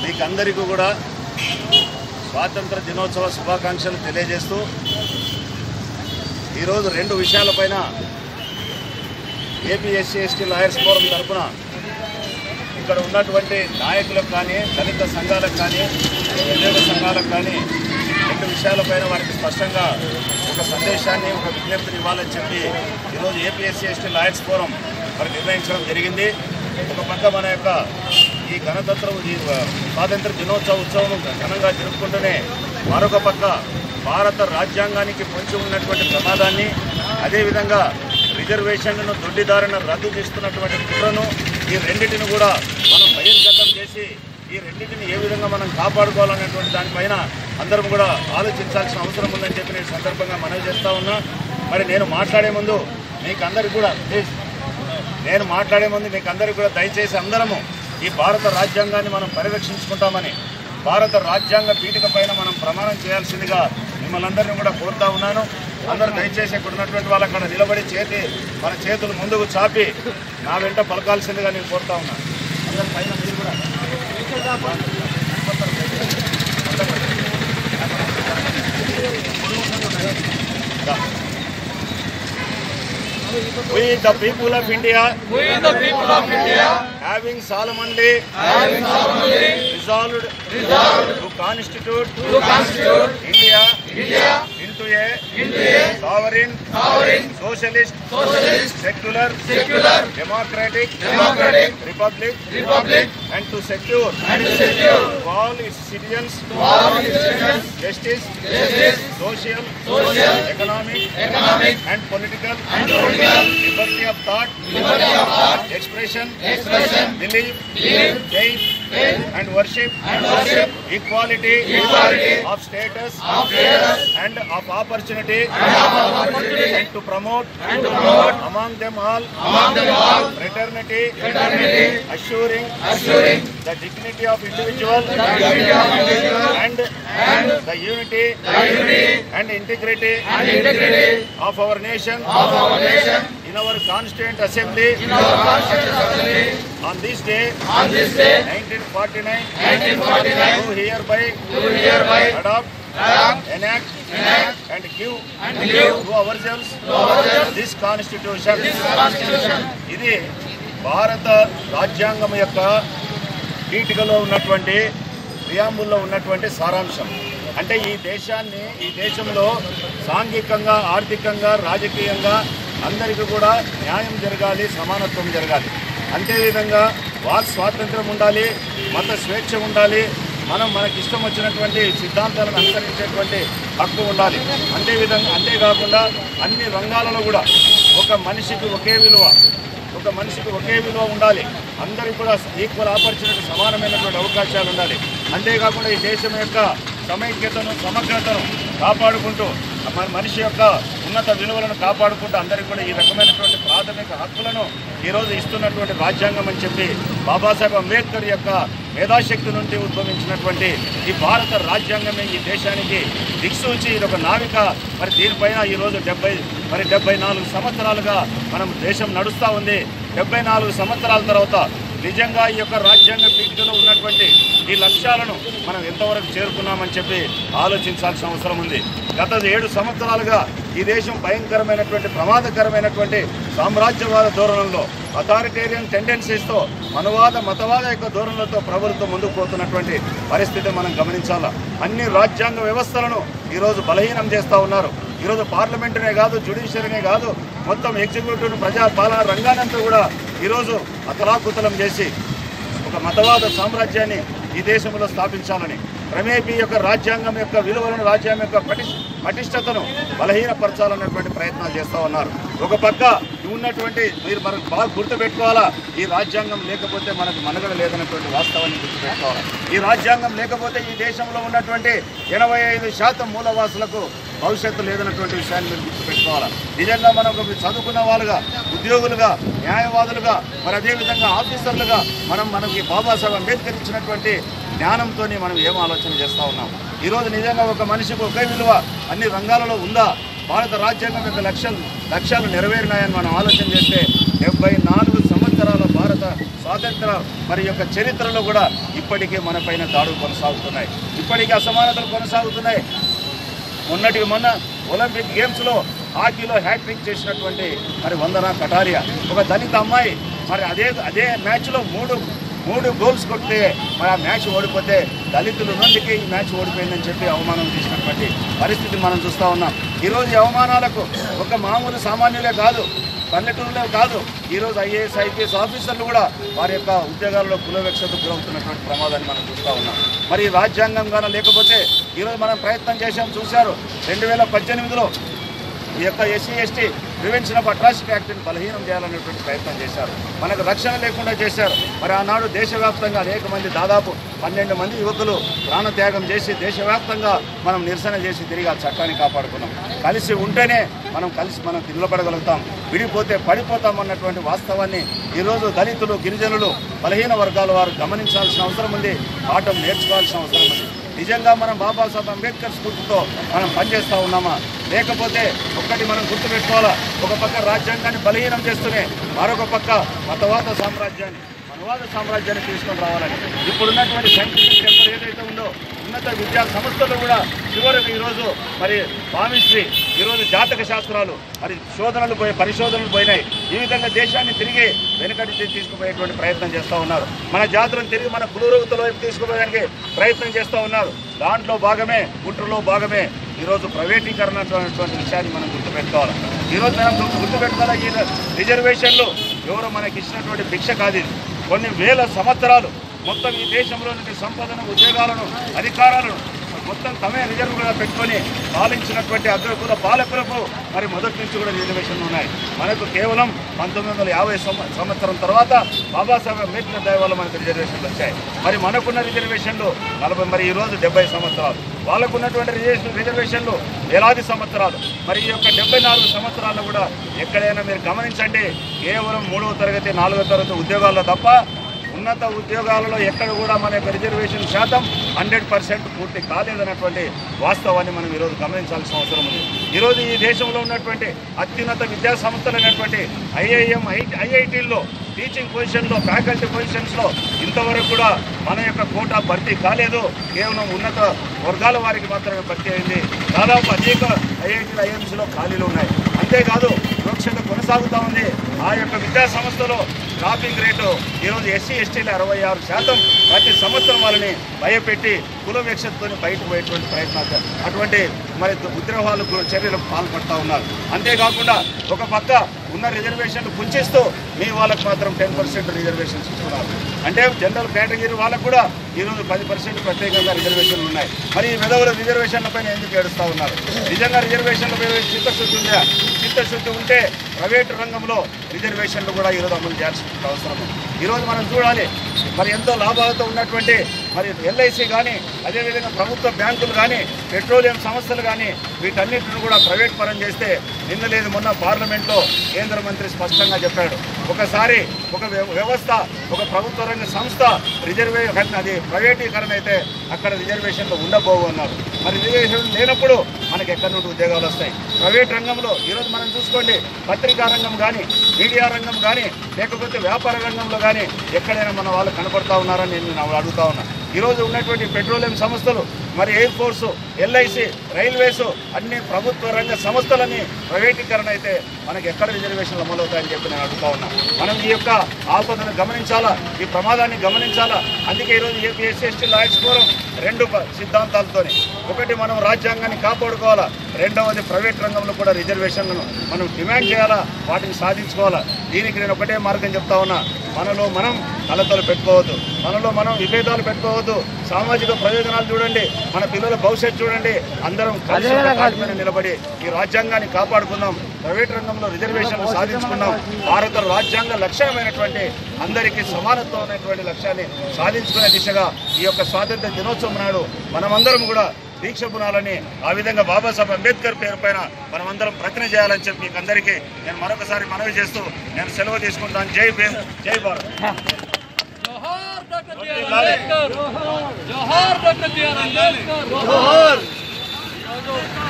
మీకు అందరికీ కూడా స్వాతంత్ర దినోత్సవ శుభాకాంక్షలు తెలియజేస్తూ ఈరోజు రెండు విషయాలపైన AP SC ST lawyers forum తరఫున ఇక్కడ ఉన్నటువంటి నాయకులకు కానీ దళిత సంఘాలకు కానీ ఉద్యోగ సంఘాలకు కానీ రెండు విషయాలపైన వారికి స్పష్టంగా ఒక సందేశాన్ని ఒక విజ్ఞప్తిని ఇవ్వాలని చెప్పి ఈరోజు ఏపీఎస్సీ ఎస్టీ లాయర్స్ ఫోరం మరి నిర్ణయించడం జరిగింది ఒక పక్క మన యొక్క ఈ గణతంత్ర ఈ స్వాతంత్ర దినోత్సవ ఉత్సవం ఘనంగా జరుపుకుంటూనే మరొక పక్క భారత రాజ్యాంగానికి పొంచి ఉన్నటువంటి ప్రమాదాన్ని అదేవిధంగా రిజర్వేషన్లను దొడ్డిదారిన రద్దు చేస్తున్నటువంటి కుట్రను ఈ రెండింటిని కూడా మనం బహిర్గతం చేసి ఈ రెండింటిని ఏ విధంగా మనం కాపాడుకోవాలనేటువంటి దానిపైన అందరం కూడా ఆలోచించాల్సిన అవసరం ఉందని చెప్పి నేను సందర్భంగా మనవి చేస్తా ఉన్నా మరి నేను మాట్లాడే ముందు మీకు అందరికి కూడా ప్లీజ్ నేను మాట్లాడే ముందు మీకు అందరికీ కూడా దయచేసి అందరము ఈ భారత రాజ్యాంగాన్ని మనం పరిరక్షించుకుంటామని భారత రాజ్యాంగ పీఠిక పైన మనం ప్రమాణం చేయాల్సిందిగా మిమ్మల్ని అందరినీ కూడా కోరుతా ఉన్నాను అందరూ దయచేసి ఇక్కడ ఉన్నటువంటి వాళ్ళు అక్కడ నిలబడి చేతి మన చేతులు ముందుకు చాపి నా వెంట పలకాల్సిందిగా నేను కోరుతా ఉన్నాను అందరు పైన మీరు కూడా We the people of India, We the people of India having solemnly having solemnly resolved resolved to constitute to constitute India India into a into a sovereign, sovereign, socialist, socialist, secular, secular, democratic, democratic republic, republic and to secure and to secure to all its citizens to all its citizens justice, justice, social, social, economic, economic, and political and political liberty of thought, liberty of thought, expression, expression, belief, belief, faith, faith, and worship, and worship, equality, equality of status, of status, and of opportunity, and of opportunity, and to promote, and to promote among them all, among them all fraternity, fraternity, assuring, assuring the dignity of individual, the dignity of individual and, and the unity, the unity and integrity and integrity of our nation of our nation in our constituent assembly in our constitutional assembly on this day, on this day, 1949, 1949, do hereby do hereby adopt, adopt, enact, enact, and give and give to ourselves to ourselves this constitution. this constitution. ఇది భారత రాజ్యాంగం యొక్క పీఠికలో ఉన్నటువంటి ప్రియాంబుల్లో ఉన్నటువంటి సారాంశం అంటే ఈ దేశాన్ని ఈ దేశంలో సాంఘికంగా ఆర్థికంగా రాజకీయంగా అందరికీ కూడా న్యాయం జరగాలి సమానత్వం జరగాలి అంతేవిధంగా వాక్ స్వాతంత్రం ఉండాలి మత స్వేచ్ఛ ఉండాలి మనం మనకి ఇష్టం వచ్చినటువంటి సిద్ధాంతాలను అనుసరించేటువంటి హక్కు ఉండాలి అంతేవిధంగా అంతేకాకుండా అన్ని రంగాలలో కూడా ఒక మనిషికి ఒకే విలువ ఒక మనిషికి ఒకే విలువ ఉండాలి అందరికీ కూడా ఈక్వల్ ఆపర్చునిటీ సమానమైనటువంటి అవకాశాలు ఉండాలి అంతేకాకుండా ఈ దేశం యొక్క సమైక్యతను సమగ్రతను కాపాడుకుంటూ మన మనిషి యొక్క ఉన్నత విలువలను కాపాడుకుంటూ అందరికీ కూడా ఈ రకమైనటువంటి ప్రాథమిక హక్కులను ఈరోజు ఇస్తున్నటువంటి రాజ్యాంగం అని చెప్పి బాబాసాహెబ్ అంబేద్కర్ యొక్క మేధాశక్తి నుండి ఉద్భవించినటువంటి ఈ భారత రాజ్యాంగమే ఈ దేశానికి దిక్సూచి ఇది ఒక నావిక మరి దీనిపైన ఈరోజు డెబ్బై మరి డెబ్బై నాలుగు సంవత్సరాలుగా మనం దేశం నడుస్తూ ఉంది డెబ్బై నాలుగు సంవత్సరాల తర్వాత నిజంగా ఈ యొక్క రాజ్యాంగ పీఠికలో ఉన్నటువంటి ఈ లక్ష్యాలను మనం ఎంతవరకు చేరుకున్నామని చెప్పి ఆలోచించాల్సిన అవసరం ఉంది గత ఏడు సంవత్సరాలుగా ఈ దేశం భయంకరమైనటువంటి ప్రమాదకరమైనటువంటి సామ్రాజ్యవాద ధోరణుల్లో అథారిటేరియన్ టెండెన్సీస్తో మనవాద మతవాద యొక్క ధోరణులతో ప్రభుత్వం ముందుకు పోతున్నటువంటి పరిస్థితి మనం గమనించాలా అన్ని రాజ్యాంగ వ్యవస్థలను ఈరోజు బలహీనం చేస్తూ ఉన్నారు ఈరోజు పార్లమెంటునే కాదు జ్యుడిషియరీనే కాదు మొత్తం ఎగ్జిక్యూటివ్ ప్రజా పాలన రంగానంతా కూడా ఈరోజు అతలాకుతలం చేసి ఒక మతవాద సామ్రాజ్యాన్ని ఈ దేశంలో స్థాపించాలని క్రమేపీ యొక్క రాజ్యాంగం యొక్క విలువలను రాజ్యాంగం యొక్క పటిష్ పటిష్టతను బలహీనపరచాలన్నటువంటి ప్రయత్నాలు చేస్తూ ఉన్నారు ఒక పక్క ఉన్నటువంటి మీరు మనకు బాగా గుర్తుపెట్టుకోవాలా ఈ రాజ్యాంగం లేకపోతే మనకు మనుగడ లేదన్నటువంటి వాస్తవాన్ని గుర్తుపెట్టుకోవాలి ఈ రాజ్యాంగం లేకపోతే ఈ దేశంలో ఉన్నటువంటి ఎనభై ఐదు శాతం మూలవాసులకు భవిష్యత్తు లేదన్నటువంటి విషయాన్ని మీరు గుర్తుపెట్టుకోవాలి నిజంగా మనం ఒక చదువుకున్న వాళ్ళుగా ఉద్యోగులుగా న్యాయవాదులుగా మరి అదేవిధంగా ఆఫీసర్లుగా మనం మనకి బాబాసాహెబ్ అంబేద్కర్ ఇచ్చినటువంటి జ్ఞానంతో మనం ఏం ఆలోచన చేస్తూ ఉన్నాం ఈరోజు నిజంగా ఒక మనిషికి ఒకే విలువ అన్ని రంగాలలో ఉందా భారత రాజ్యాంగం యొక్క లక్ష్యాలు లక్ష్యాలు నెరవేరినాయని మనం ఆలోచన చేస్తే డెబ్బై నాలుగు సంవత్సరాల భారత భారత స్వాతంత్ర మరి యొక్క చరిత్రలో కూడా ఇప్పటికీ మన పైన దాడులు కొనసాగుతున్నాయి ఇప్పటికీ అసమానతలు కొనసాగుతున్నాయి మొన్నటి మొన్న ఒలింపిక్ గేమ్స్ లో హాకీలో హ్యాట్రిక్ చేసినటువంటి మరి వందన కటారియా ఒక దళిత అమ్మాయి మరి అదే అదే మ్యాచ్ లో మూడు మూడు గోల్స్ కొడితే మరి ఆ మ్యాచ్ ఓడిపోతే దళితులు ఉన్నందుకే ఈ మ్యాచ్ ఓడిపోయిందని చెప్పి అవమానం చేసినటువంటి పరిస్థితి మనం చూస్తూ ఉన్నాం ఈరోజు ఈ అవమానాలకు ఒక మామూలు సామాన్యులే కాదు పల్లెటూరులో కాదు ఈరోజు ఐఏఎస్ ఐపీఎస్ ఆఫీసర్లు కూడా వారి యొక్క ఉద్యోగాల్లో కులవెక్షతకు గురవుతున్నటువంటి ప్రమాదాన్ని మనం చూస్తూ ఉన్నాం మరి ఈ రాజ్యాంగం గాన లేకపోతే ఈరోజు మనం ప్రయత్నం చేశాం చూశారు రెండు వేల పద్దెనిమిదిలో ఈ యొక్క SC ST prevention of atrocity యాక్ట్ని బలహీనం చేయాలనేటువంటి ప్రయత్నం చేశారు మనకు రక్షణ లేకుండా చేశారు మరి ఆనాడు దేశవ్యాప్తంగా అనేక మంది దాదాపు పన్నెండు మంది యువకులు ప్రాణత్యాగం చేసి దేశవ్యాప్తంగా మనం నిరసన చేసి తిరిగి ఆ చట్టాన్ని కాపాడుకున్నాం కలిసి ఉంటేనే మనం కలిసి మనం నిలబడగలుగుతాం విడిపోతే పడిపోతాం అన్నటువంటి వాస్తవాన్ని ఈరోజు దళితులు గిరిజనులు బలహీన వర్గాల వారు గమనించాల్సిన అవసరం ఉంది పాఠం నేర్చుకోవాల్సిన అవసరం ఉంది నిజంగా మనం బాబాసాహెబ్ అంబేద్కర్ స్ఫూర్తితో మనం పనిచేస్తూ ఉన్నామా లేకపోతే ఒక్కటి మనం గుర్తుపెట్టుకోవాలా ఒక పక్క రాజ్యాంగాన్ని బలహీనం చేస్తూనే మరొక పక్క మతవాద సామ్రాజ్యాన్ని మనవాద సామ్రాజ్యాన్ని తీసుకొని రావాలని ఇప్పుడున్నటువంటి సైంటిఫిక్ టెంపర్ ఏదైతే ఉందో ఉన్నత విద్యా సంస్థలు కూడా చివరికి ఈరోజు మరి పామిస్ట్రీ ఈరోజు జాతక శాస్త్రాలు మరి శోధనలు పోయి పరిశోధనలు పోయినాయి ఈ విధంగా దేశాన్ని తిరిగి వెనుకటి తీ- తీసుకుపోయేటువంటి ప్రయత్నం చేస్తూ ఉన్నారు మన జాతులను తిరిగి మన కులూరవతల వైపు తీసుకుపోయడానికి ప్రయత్నం చేస్తూ ఉన్నారు దాంట్లో భాగమే కుట్రలో భాగమే ఈరోజు ప్రైవేటీకరణ అటువంటి విషయాన్ని మనం గుర్తుపెట్టుకోవాలి ఈరోజు మనం గుర్తు- గుర్తుపెట్టుకోవాలి ఈ రిజర్వేషన్లు ఎవరో మనకి ఇచ్చినటువంటి భిక్ష కాదు ఇది కొన్ని వేల సంవత్సరాలు మొత్తం ఈ దేశంలోని సంపదను ఉద్యోగాలను అధికారాలను మొత్తం తమే రిజర్వ్గా పెట్టుకొని పాలించినటువంటి అగ్రకుల పాలకులకు మరి మొదటి నుంచి కూడా రిజర్వేషన్లు ఉన్నాయి మనకు కేవలం పంతొమ్మిది వందల యాభై సంవ- సంవత్సరం తర్వాత బాబాసాహెబ్ అంబేద్కర్ దయ వల్ల మనకు రిజర్వేషన్లు వచ్చాయి మరి మనకున్న రిజర్వేషన్లు నలభై మరి ఈ రోజు డెబ్బై సంవత్సరాలు వాళ్ళకున్నటువంటి రిజర్వేషన్ రిజర్వేషన్లు వేలాది సంవత్సరాలు మరి ఈ యొక్క డెబ్బై నాలుగు సంవత్సరాల్లో కూడా ఎక్కడైనా మీరు గమనించండి కేవలం మూడవ తరగతి నాలుగవ తరగతి ఉద్యోగాల్లో తప్ప ఉన్నత ఉద్యోగాలలో ఎక్కడ కూడా మన యొక్క రిజర్వేషన్ శాతం హండ్రెడ్ పర్సెంట్ పూర్తి కాలేదన్నటువంటి వాస్తవాన్ని మనం ఈరోజు గమనించాల్సిన అవసరం ఉంది ఈరోజు ఈ దేశంలో ఉన్నటువంటి అత్యున్నత విద్యా సంస్థలైనటువంటి ఐఐఎం ఐ ఐఐటీల్లో టీచింగ్ పొజిషన్లో ఫ్యాకల్టీ పొజిషన్స్లో ఇంతవరకు కూడా మన యొక్క కోటా భర్తీ కాలేదు కేవలం ఉన్నత వర్గాల వారికి మాత్రమే భర్తీ అయింది దాదాపు అనేక ఐఐటీలు ఐఎంసీలో ఖాళీలు ఉన్నాయి అంతేకాదు వివక్షత కొనసాగుతూ ఉంది ఆ యొక్క విద్యా సంస్థలో డ్రాపింగ్ రేటు ఈరోజు ఎస్సీ ఎస్టీలు అరవై ఆరు శాతం ప్రతి సంవత్సరం వాళ్ళని భయపెట్టి కుల వివక్షతతో బయటకు పోయేటువంటి ప్రయత్నాలు అటువంటి మరి ఉద్రవాళ్ళు చర్యలకు పాల్పడతా ఉన్నారు అంతేకాకుండా ఒక పక్క ఉన్న రిజర్వేషన్లు పుంచిస్తూ మీ వాళ్ళకి మాత్రం టెన్ పర్సెంట్ రిజర్వేషన్స్ ఇస్తున్నారు అంటే జనరల్ కేటగిరీ వాళ్ళకు కూడా ఈరోజు పది పర్సెంట్ ప్రత్యేకంగా రిజర్వేషన్లు ఉన్నాయి మరి ఈ విధవుల రిజర్వేషన్ల పైన ఎందుకు ఏడుస్తూ ఉన్నారు నిజంగా రిజర్వేషన్ల పైన చిత్తశుద్ధి ఉందా చిత్తశుద్ధి ఉంటే ప్రైవేటు రంగంలో రిజర్వేషన్లు కూడా ఈరోజు అమలు చేయాల్సిన అవసరం ఉంది ఈరోజు మనం చూడాలి మరి ఎంతో లాభాలతో ఉన్నటువంటి మరి ఎల్ఐసి కానీ అదేవిధంగా ప్రభుత్వ బ్యాంకులు కానీ పెట్రోలియం సంస్థలు కానీ వీటన్నిటిని కూడా ప్రైవేట్ పరం చేస్తే నిన్న లేదు మొన్న పార్లమెంట్లో కేంద్ర మంత్రి స్పష్టంగా చెప్పాడు ఒకసారి ఒక వ్య- వ్యవస్థ ఒక ప్రభుత్వ రంగ సంస్థ రిజర్వే అది ప్రైవేటీకరణ అయితే అక్కడ రిజర్వేషన్లు ఉండబోవు అన్నారు మరి రిజర్వేషన్ లేనప్పుడు మనకి ఎక్కడి నుండి ఉద్యోగాలు వస్తాయి ప్రైవేట్ రంగంలో ఈరోజు మనం చూసుకోండి పత్రికా రంగం కానీ మీడియా రంగం కానీ లేకపోతే వ్యాపార రంగంలో కానీ ఎక్కడైనా మన వాళ్ళు కనపడతా ఉన్నారని నేను నేను అడుగుతా ఉన్నా ఈరోజు ఉన్నటువంటి పెట్రోలియం సంస్థలు మరి ఎయిర్ ఫోర్సు ఎల్ఐసి రైల్వేస్ అన్ని ప్రభుత్వ రంగ సంస్థలని ప్రైవేటీకరణ అయితే మనకి ఎక్కడ రిజర్వేషన్లు అమలవుతాయని చెప్పి నేను అడుగుతా ఉన్నా మనం ఈ యొక్క ఆపదను గమనించాలా ఈ ప్రమాదాన్ని గమనించాలా అందుకే ఈరోజు AP SC ST lawyers forum రెండు ప- సిద్ధాంతాలతోని ఒకటి మనం రాజ్యాంగాన్ని కాపాడుకోవాలా రెండవది ప్రైవేట్ రంగంలో కూడా రిజర్వేషన్లను మనం డిమాండ్ చేయాలా వాటిని సాధించుకోవాలా దీనికి నేను ఒకటే మార్గం చెప్తా ఉన్నా మనలో మనం కలతలు పెట్టుకోవద్దు మనలో మనం విభేదాలు పెట్టుకోవద్దు సామాజిక ప్రయోజనాలు చూడండి మన పిల్లల భవిష్యత్తు చూడండి అందరం కలిసి ఒక తాటి మీద నిలబడి ఈ రాజ్యాంగాన్ని కాపాడుకుందాం ప్రైవేట్ రంగంలో రిజర్వేషన్లు సాధించుకున్నాం భారత రాజ్యాంగ లక్ష్యమైనటువంటి అందరికీ సమానత్వం అనేటువంటి లక్ష్యాన్ని సాధించుకునే దిశగా ఈ యొక్క స్వాతంత్ర దినోత్సవం నాడు మనమందరం కూడా దీక్ష పునాలని ఆ విధంగా బాబాసాహెబ్ అంబేద్కర్ పేరు పైన మనమందరం ప్రతిన చేయాలని చెప్పి మీకు అందరికీ నేను మరొకసారి మనవి చేస్తూ నేను సెలవు తీసుకుంటాను జై భీమ్ జై భారత్ జోహార్ డాక్టర్ బిఆర్ అంబేద్కర్ జోహార్ డాక్టర్ బిఆర్ అంబేద్కర్ జోహార్